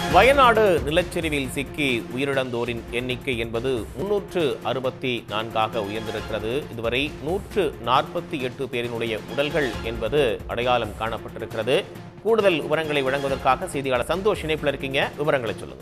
வயநாடு நிலச்சரிவில் சிக்கி உயிரிழந்தோரின் எண்ணிக்கை என்பது முன்னூற்று அறுபத்தி நான்காக உயர்ந்திருக்கிறது இதுவரை நூற்று நாற்பத்தி எட்டு பேரினுடைய உடல்கள் என்பது அடையாளம் காணப்பட்டிருக்கிறது கூடுதல் விவரங்களை வழங்குவதற்காக செய்தியாளர் சந்தோஷ் இணைப்பில் இருக்கீங்க விவரங்களை சொல்லுங்க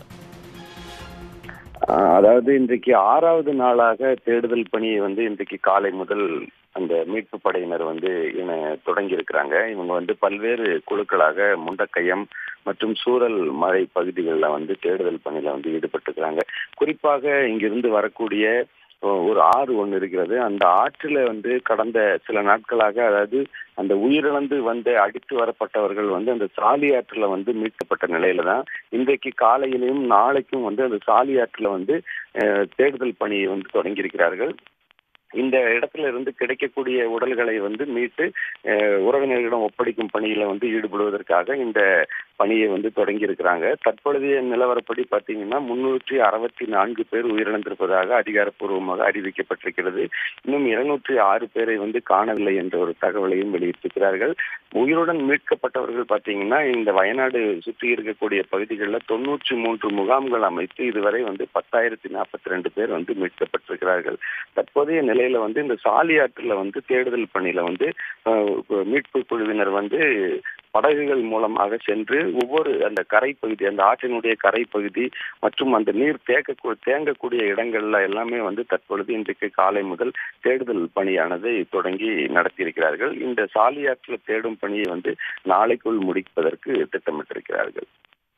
ஆஹ் அதாவது இன்றைக்கு ஆறாவது நாளாக தேடுதல் பணியை வந்து இன்றைக்கு காலை முதல் அந்த மீட்பு படையினர் வந்து தொடங்கி இருக்கிறாங்க இவங்க வந்து பல்வேறு குழுக்களாக முண்டக்கயம் மற்றும் சூரல் மலை பகுதிகளில் வந்து தேடுதல் பணியில வந்து ஈடுபட்டிருக்கிறாங்க குறிப்பாக இங்கிருந்து வரக்கூடிய ஒரு ஆறு ஒன்று இருக்கிறது அந்த ஆற்றில் வந்து கடந்த சில நாட்களாக அதாவது அந்த உயிரிழந்து வந்து அடித்து வரப்பட்டவர்கள் வந்து அந்த சாலி ஆற்றில் வந்து மீட்கப்பட்ட நிலையில தான் இன்றைக்கு காலையிலையும் நாளைக்கும் வந்து அந்த சாலி ஆற்றில் வந்து தேடுதல் பணியை வந்து தொடங்கியிருக்கிறார்கள் இந்த இடத்துல இருந்து கிடைக்கக்கூடிய உடல்களை வந்து மீட்டு உறவினர்களிடம் ஒப்படைக்கும் பணியில வந்து ஈடுபடுவதற்காக இந்த பணியை வந்து தொடங்கி இருக்கிறாங்க தற்பொழுதைய நிலவரப்படி பார்த்தீங்கன்னா முன்னூற்றி அறுபத்தி நான்கு பேர் உயிரிழந்திருப்பதாக அதிகாரப்பூர்வமாக அறிவிக்கப்பட்டிருக்கிறது இன்னும் இருநூற்றி ஆறு பேரை வந்து காணவில்லை என்ற ஒரு தகவலையும் வெளியிட்டிருக்கிறார்கள் உயிருடன் மீட்கப்பட்டவர்கள் பார்த்தீங்கன்னா இந்த வயநாடு சுற்றி இருக்கக்கூடிய பகுதிகளில் தொன்னூற்றி மூன்று முகாம்கள் அமைத்து இதுவரை வந்து பத்தாயிரத்தி நாற்பத்தி ரெண்டு பேர் வந்து மீட்கப்பட்டிருக்கிறார்கள் தற்போதைய நிலையில வந்து இந்த சாலியாற்றுல வந்து தேடுதல் பணியில வந்து மீட்பு குழுவினர் வந்து படகுகள் மூலமாக சென்று ஒவ்வொரு அந்த கரை பகுதி அந்த ஆற்றினுடைய கரை பகுதி மற்றும் அந்த நீர் தேக்க தேங்கக்கூடிய இடங்கள்ல எல்லாமே வந்து தற்பொழுது இன்றைக்கு காலை முதல் தேடுதல் பணியானதை தொடங்கி நடத்தியிருக்கிறார்கள் இந்த சாலியாற்றில் தேடும் பணியை வந்து நாளைக்குள் முடிப்பதற்கு திட்டமிட்டிருக்கிறார்கள்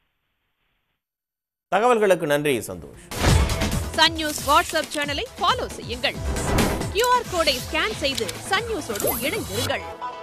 தகவல்களுக்கு நன்றி சந்தோஷ் சன் நியூஸ் வாட்ஸ்அப் சேனலை ஃபாலோ செய்யுங்கள் கியூஆர் கோடை ஸ்கேன் செய்து சன் நியூஸோடு இணைந்திருங்கள்